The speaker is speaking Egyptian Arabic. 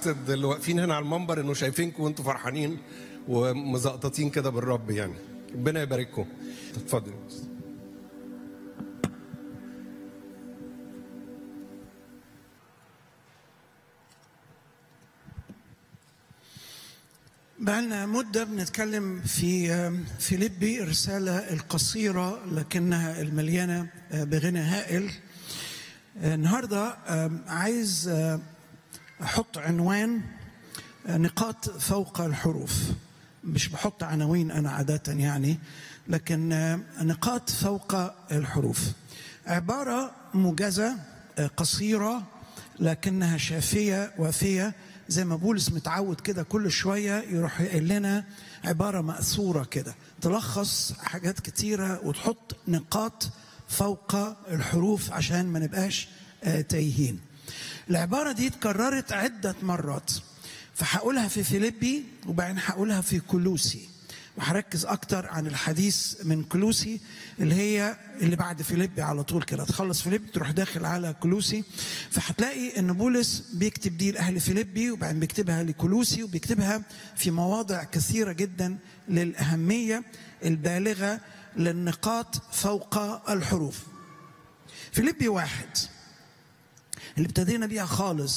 اعتقد اللي واقفين هنا على المنبر انه شايفينكم وانتم فرحانين ومزقططين كده بالرب يعني ربنا يبارككم اتفضل بقالنا مدة بنتكلم في فيليبي الرسالة القصيرة لكنها المليانة بغنى هائل النهاردة عايز أحط عنوان نقاط فوق الحروف مش بحط عناوين أنا عادة يعني لكن نقاط فوق الحروف عبارة موجزة قصيرة لكنها شافية وافية زي ما بولس متعود كده كل شوية يروح يقول لنا عبارة مأثورة كده تلخص حاجات كتيرة وتحط نقاط فوق الحروف عشان ما نبقاش تايهين العبارة دي اتكررت عدة مرات فهقولها في فيليبي وبعدين هقولها في كلوسي وهركز اكتر عن الحديث من كلوسي اللي هي اللي بعد فيليبي على طول كده تخلص فيليبي تروح داخل على كلوسي فهتلاقي ان بولس بيكتب دي لاهل فيليبي وبعدين بيكتبها لكلوسي وبيكتبها في مواضع كثيره جدا للاهميه البالغه للنقاط فوق الحروف فيليبي واحد اللي ابتدينا بيها خالص